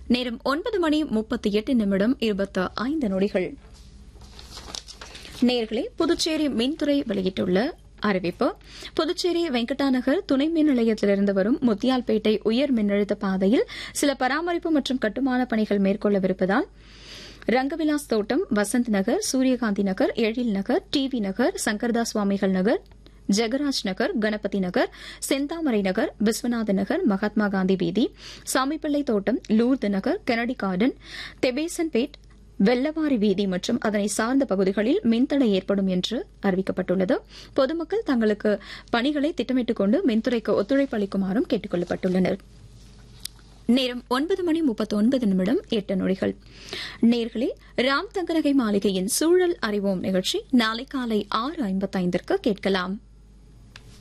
நேரம் ஒன்பது மணி முப்பத்தி எட்டு நிமிடம் இருபத்தி ஐந்து நொடிகள் நேர்களே புதுச்சேரி மின்துறை வெளியிட்டுள்ள அறிவிப்பு புதுச்சேரி வெங்கடாநகர் துணை மின் நிலையத்திலிருந்து வரும் முத்தியால்பேட்டை உயர் மின்னழுத்த பாதையில் சில பராமரிப்பு மற்றும் கட்டுமான பணிகள் மேற்கொள்ளவிருப்பதால் ரங்கவிலாஸ் தோட்டம் வசந்த் நகர் சூரியகாந்தி நகர் எழில் நகர் டிவி நகர் சங்கர்தாஸ் சுவாமிகள் நகர் ஜெகராஜ் நகர் கணபதி நகர் செந்தாமரை நகர் விஸ்வநாத நகர் மகாத்மா காந்தி வீதி சாமிப்பிள்ளை தோட்டம் லூர்து நகர் கெனடி கார்டன் தெபேசன்பேட் வெள்ளவாரி வீதி மற்றும் அதனை சார்ந்த பகுதிகளில் மின்தடை ஏற்படும் என்று அறிவிக்கப்பட்டுள்ளது பொதுமக்கள் தங்களுக்கு பணிகளை திட்டமிட்டுக் கொண்டு மின்துறைக்கு ஒத்துழைப்பு அளிக்குமாறும் கேட்டுக் கொள்ளப்பட்டுள்ளனர் நேரம் ஒன்பது மணி முப்பத்தி ஒன்பது நிமிடம் எட்டு நொடிகள் நேர்களே ராம் தங்கநகை மாளிகையின் சூழல் அறிவோம் நிகழ்ச்சி நாளை காலை ஆறு ஐம்பத்தைந்திற்கு கேட்கலாம்